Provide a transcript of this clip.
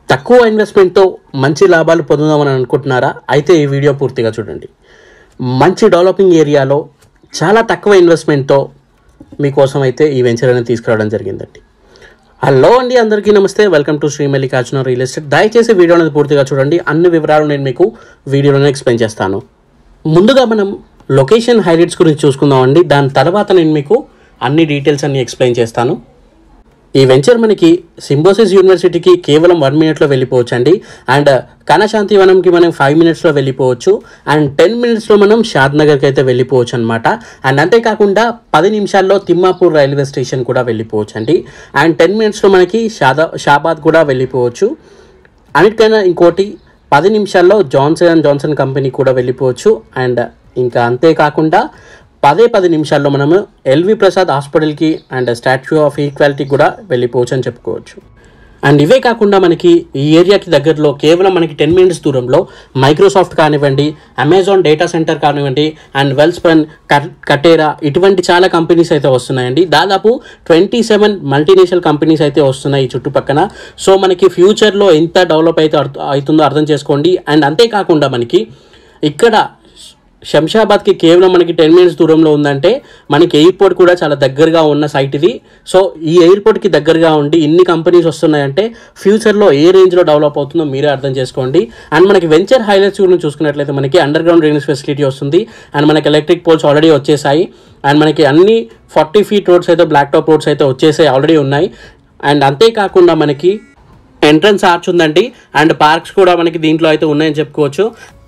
తక్కువ ఇన్వెస్ట్మెంట్తో మంచి లాభాలు పొందుదామని అనుకుంటున్నారా అయితే ఈ వీడియో పూర్తిగా చూడండి మంచి డెవలపింగ్ ఏరియాలో చాలా తక్కువ ఇన్వెస్ట్మెంట్తో మీకోసం అయితే ఈ వెంచర్ అనేది తీసుకురావడం జరిగిందండి హలో అండి అందరికీ నమస్తే welcome to Shri Mallikarjuna real estate దయచేసి వీడియో అనేది పూర్తిగా చూడండి అన్ని వివరాలు నేను మీకు వీడియోలోనే ఎక్స్ప్లెయిన్ చేస్తాను ముందుగా మనం లొకేషన్ హైలైట్స్ గురించి చూసుకుందామండి దాని తర్వాత నేను మీకు అన్ని డీటెయిల్స్ అన్ని ఎక్స్ప్లెయిన్ చేస్తాను ఈ వెంచర్ మనకి సింబోసిస్ యూనివర్సిటీకి కేవలం వన్ మినిట్లో వెళ్ళిపోవచ్చు అండి అండ్ కనశాంతివనంకి మనం ఫైవ్ మినిట్స్లో వెళ్ళిపోవచ్చు అండ్ టెన్ మినిట్స్లో మనం షాద్ నగర్కి అయితే వెళ్ళిపోవచ్చు అనమాట అండ్ అంతేకాకుండా పది నిమిషాల్లో తిమ్మాపూర్ రైల్వే స్టేషన్ కూడా వెళ్ళిపోవచ్చు అండి అండ్ టెన్ మినిట్స్లో మనకి షాదా షాబాద్ కూడా వెళ్ళిపోవచ్చు అన్నిటికైనా ఇంకోటి పది నిమిషాల్లో జాన్సన్ అండ్ జాన్సన్ కంపెనీ కూడా వెళ్ళిపోవచ్చు అండ్ ఇంకా అంతేకాకుండా పదే పది నిమిషాల్లో మనము ఎల్వి ప్రసాద్ హాస్పిటల్కి అండ్ స్టాచ్యూ ఆఫ్ ఈక్వాలిటీ కూడా వెళ్ళిపోవచ్చు అని చెప్పుకోవచ్చు అండ్ ఇవే కాకుండా మనకి ఈ ఏరియాకి దగ్గరలో కేవలం మనకి టెన్ మినిట్స్ దూరంలో మైక్రోసాఫ్ట్ కానివ్వండి అమెజాన్ డేటా సెంటర్ కానివ్వండి అండ్ వెల్స్పన్ కటేరా ఇటువంటి చాలా కంపెనీస్ అయితే వస్తున్నాయండి దాదాపు ట్వంటీ సెవెన్ మల్టీనేషనల్ కంపెనీస్ అయితే వస్తున్నాయి ఈ చుట్టుపక్కన సో మనకి ఫ్యూచర్లో ఎంత డెవలప్ అయితే అర్థ- అవుతుందో అర్థం చేసుకోండి అండ్ అంతేకాకుండా మనకి ఇక్కడ శంషాబాద్కి కేవలం మనకి టెన్ మినిట్స్ దూరంలో ఉందంటే మనకి ఎయిర్పోర్ట్ కూడా చాలా దగ్గరగా ఉన్న సైట్ ఇది సో ఈ ఎయిర్పోర్ట్కి దగ్గరగా ఉండి ఇన్ని కంపెనీస్ వస్తున్నాయంటే ఫ్యూచర్లో ఏ రేంజ్లో డెవలప్ అవుతుందో మీరే అర్థం చేసుకోండి అండ్ మనకి వెంచర్ హైలైట్స్ గురించి చూసుకున్నట్లయితే మనకి అండర్ గ్రౌండ్ డ్రైనేజ్ ఫెసిలిటీ వస్తుంది అండ్ మనకి ఎలక్ట్రిక్ పోల్స్ ఆల్రెడీ వచ్చేసాయి అండ్ మనకి అన్ని ఫార్టీ ఫీట్ రోడ్స్ అయితే బ్లాక్ టాప్ రోడ్స్ అయితే వచ్చేసాయి ఆల్రెడీ ఉన్నాయి అండ్ అంతేకాకుండా మనకి ఎంట్రన్స్ ఆర్చ్ ఉందండి అండ్ పార్క్స్ కూడా మనకి దీంట్లో అయితే ఉన్నాయని చెప్పుకోవచ్చు